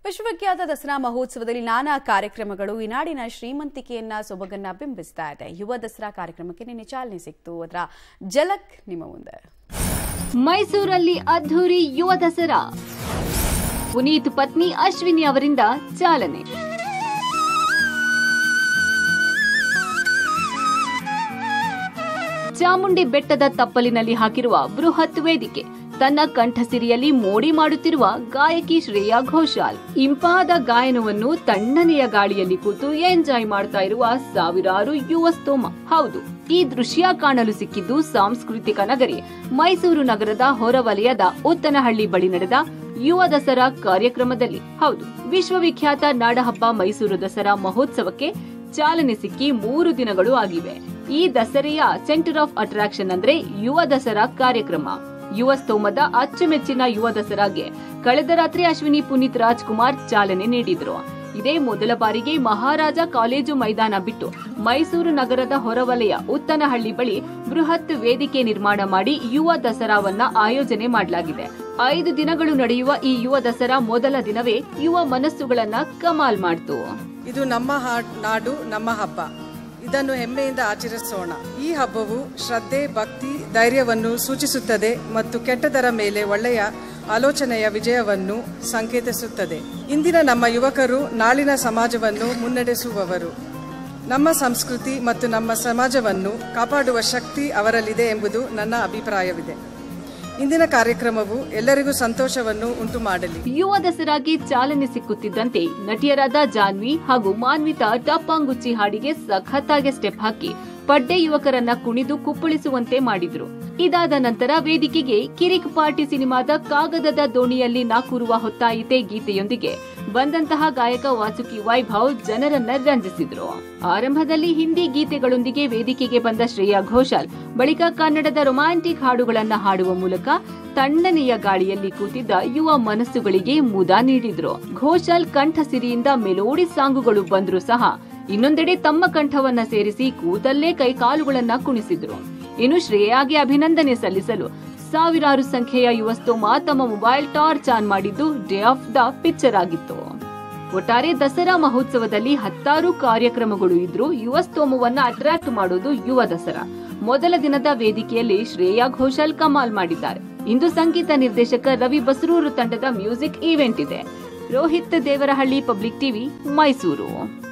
ವಿಶ್ವವಿಖ್ಯಾತ ದಸರಾ ಮಹೋತ್ಸವದಲ್ಲಿ ನಾನಾ ಕಾರ್ಯಕ್ರಮಗಳು ಈ ನಾಡಿನ ಶ್ರೀಮಂತಿಕೆಯನ್ನ ಸೊಬಗನ್ನ ಬಿಂಬಿಸ್ತಾ ಇದೆ ಯುವ ದಸರಾ ಕಾರ್ಯಕ್ರಮಕ್ಕೆ ನಿನ್ನೆ ಚಾಲನೆ ಸಿಕ್ತು ಅದರ ಜಲಕ್ ನಿಮ್ಮ ಮುಂದೆ ಮೈಸೂರಲ್ಲಿ ಅದ್ಧೂರಿ ಯುವ ದಸರಾ ಪುನೀತ್ ಪತ್ನಿ ಅಶ್ವಿನಿ ಅವರಿಂದ ಚಾಲನೆ ಚಾಮುಂಡಿ ಬೆಟ್ಟದ ತಪ್ಪಲಿನಲ್ಲಿ ಹಾಕಿರುವ ಬೃಹತ್ ವೇದಿಕೆ ತನ್ನ ಕಂಠಸಿರಿಯಲ್ಲಿ ಮೋಡಿ ಮಾಡುತ್ತಿರುವ ಗಾಯಕಿ ಶ್ರೇಯಾ ಘೋಷಾಲ್ ಇಂಪಾದ ಗಾಯನವನ್ನು ತಣ್ಣನೆಯ ಗಾಳಿಯಲ್ಲಿ ಕೂತು ಎಂಜಾಯ್ ಮಾಡ್ತಾ ಇರುವ ಸಾವಿರಾರು ಯುವ ಸ್ತೋಮ ಹೌದು ಈ ದೃಶ್ಯ ಕಾಣಲು ಸಿಕ್ಕಿದ್ದು ಸಾಂಸ್ಕೃತಿಕ ನಗರಿ ಮೈಸೂರು ನಗರದ ಹೊರವಲಯದ ಉತ್ತನಹಳ್ಳಿ ಬಳಿ ನಡೆದ ಯುವ ದಸರಾ ಕಾರ್ಯಕ್ರಮದಲ್ಲಿ ಹೌದು ವಿಶ್ವವಿಖ್ಯಾತ ನಾಡಹಬ್ಬ ಮೈಸೂರು ದಸರಾ ಮಹೋತ್ಸವಕ್ಕೆ ಚಾಲನೆ ಸಿಕ್ಕಿ ಮೂರು ದಿನಗಳು ಆಗಿವೆ ಈ ದಸರೆಯ ಸೆಂಟರ್ ಆಫ್ ಅಟ್ರಾಕ್ಷನ್ ಅಂದ್ರೆ ಯುವ ದಸರಾ ಕಾರ್ಯಕ್ರಮ ಯುವ ಸ್ತೋಮದ ಅಚ್ಚುಮೆಚ್ಚಿನ ಯುವ ದಸರಾಗೆ ಕಳೆದ ರಾತ್ರಿ ಅಶ್ವಿನಿ ಪುನೀತ್ ರಾಜ್ಕುಮಾರ್ ಚಾಲನೆ ನೀಡಿದ್ರು ಇದೇ ಮೊದಲ ಬಾರಿಗೆ ಮಹಾರಾಜ ಕಾಲೇಜು ಮೈದಾನ ಬಿಟ್ಟು ಮೈಸೂರು ನಗರದ ಹೊರವಲಯ ಉತ್ತನಹಳ್ಳಿ ಬಳಿ ಬೃಹತ್ ವೇದಿಕೆ ನಿರ್ಮಾಣ ಮಾಡಿ ಯುವ ದಸರಾವನ್ನ ಆಯೋಜನೆ ಮಾಡಲಾಗಿದೆ ಐದು ದಿನಗಳು ನಡೆಯುವ ಈ ಯುವ ದಸರಾ ಮೊದಲ ದಿನವೇ ಯುವ ಮನಸ್ಸುಗಳನ್ನ ಕಮಾಲ್ ಮಾಡ್ತು ಇದು ನಮ್ಮ ಹಾ- ನಾಡು ನಮ್ಮ ಹಬ್ಬ ಇದನ್ನು ಹೆಮ್ಮೆಯಿಂದ ಆಚರಿಸೋಣ ಈ ಹಬ್ಬವು ಶ್ರದ್ಧೆ ಭಕ್ತಿ ಧೈರ್ಯವನ್ನು ಸೂಚಿಸುತ್ತದೆ ಮತ್ತು ಕೆಟ್ಟದರ ಮೇಲೆ ಒಳ್ಳೆಯ ಆಲೋಚನೆಯ ವಿಜಯವನ್ನು ಸಂಕೇತಿಸುತ್ತದೆ ಇಂದಿನ ನಮ್ಮ ಯುವಕರು ನಾಳಿನ ಸಮಾಜವನ್ನು ಮುನ್ನಡೆಸುವವರು ನಮ್ಮ ಸಂಸ್ಕೃತಿ ಮತ್ತು ನಮ್ಮ ಸಮಾಜವನ್ನು ಕಾಪಾಡುವ ಶಕ್ತಿ ಅವರಲ್ಲಿದೆ ಎಂಬುದು ನನ್ನ ಅಭಿಪ್ರಾಯವಿದೆ ಇಂದಿನ ಕಾರ್ಯಕ್ರಮವು ಎಲ್ಲರಿಗೂ ಸಂತೋಷವನ್ನು ಉಂಟು ಮಾಡಲಿ ಯುವ ದಸರಾಗೆ ಚಾಲನೆ ಸಿಕ್ಕುತ್ತಿದ್ದಂತೆ ನಟಿಯರಾದ ಜಾನ್ವಿ ಹಾಗೂ ಮಾನ್ವಿತಾ ಟಪ್ಪಾಂಗುಚ್ಚಿ ಹಾಡಿಗೆ ಸಖತ್ತಾಗಿ ಸ್ಟೆಪ್ ಹಾಕಿ ಪಡ್ಡೆ ಯುವಕರನ್ನ ಕುಣಿದು ಕುಪ್ಪಳಿಸುವಂತೆ ಮಾಡಿದ್ರು ಇದಾದ ನಂತರ ವೇದಿಕೆಗೆ ಕಿರಿಕ್ ಪಾರ್ಟಿ ಸಿನಿಮಾದ ಕಾಗದದ ದೋಣಿಯಲ್ಲಿ ನಾಕೂರುವ ಹೊತ್ತಾಯಿತೆ ಗೀತೆಯೊಂದಿಗೆ ಬಂದಂತಹ ಗಾಯಕ ವಾಸುಕಿ ವೈಭವ್ ಜನರನ್ನ ರಂಜಿಸಿದ್ರು ಆರಂಭದಲ್ಲಿ ಹಿಂದಿ ಗೀತೆಗಳೊಂದಿಗೆ ವೇದಿಕೆಗೆ ಬಂದ ಶ್ರೇಯಾ ಘೋಷಾಲ್ ಬಳಿಕ ಕನ್ನಡದ ರೊಮ್ಯಾಂಟಿಕ್ ಹಾಡುಗಳನ್ನ ಹಾಡುವ ಮೂಲಕ ತಣ್ಣನೆಯ ಗಾಳಿಯಲ್ಲಿ ಕೂತಿದ್ದ ಯುವ ಮನಸ್ಸುಗಳಿಗೆ ಮುದ ನೀಡಿದ್ರು ಘೋಷಾಲ್ ಕಂಠಸಿರಿಯಿಂದ ಮೆಲೋಡಿ ಸಾಂಗುಗಳು ಬಂದ್ರು ಸಹ ಇನ್ನೊಂದೆಡೆ ತಮ್ಮ ಕಂಠವನ್ನ ಸೇರಿಸಿ ಕೂದಲ್ಲೇ ಕೈಕಾಲುಗಳನ್ನ ಕುಣಿಸಿದ್ರು ಇನ್ನು ಶ್ರೇಯಾಗೆ ಅಭಿನಂದನೆ ಸಲ್ಲಿಸಲು ಸಾವಿರಾರು ಸಂಖ್ಯೆಯ ಯುವ ಸ್ತೋಮ ತಮ್ಮ ಮೊಬೈಲ್ ಟಾರ್ಚ್ ಆನ್ ಮಾಡಿದ್ದು ಡೇ ಆಫ್ ದ ಪಿಕ್ಚರ್ ಆಗಿತ್ತು ಒಟ್ಟಾರೆ ದಸರಾ ಮಹೋತ್ಸವದಲ್ಲಿ ಹತ್ತಾರು ಕಾರ್ಯಕ್ರಮಗಳು ಇದ್ರೂ ಯುವ ಸ್ತೋಮವನ್ನ ಅಟ್ರಾಕ್ಟ್ ಮಾಡೋದು ಯುವ ದಸರಾ ಮೊದಲ ದಿನದ ವೇದಿಕೆಯಲ್ಲಿ ಶ್ರೇಯಾ ಘೋಷಾಲ್ ಕಮಾಲ್ ಮಾಡಿದ್ದಾರೆ ಇಂದು ಸಂಗೀತ ನಿರ್ದೇಶಕ ರವಿ ಬಸರೂರು ತಂಡದ ಮ್ಯೂಸಿಕ್ ಈವೆಂಟ್ ಇದೆ ರೋಹಿತ್ ದೇವರಹಳ್ಳಿ ಪಬ್ಲಿಕ್ ಟಿವಿ ಮೈಸೂರು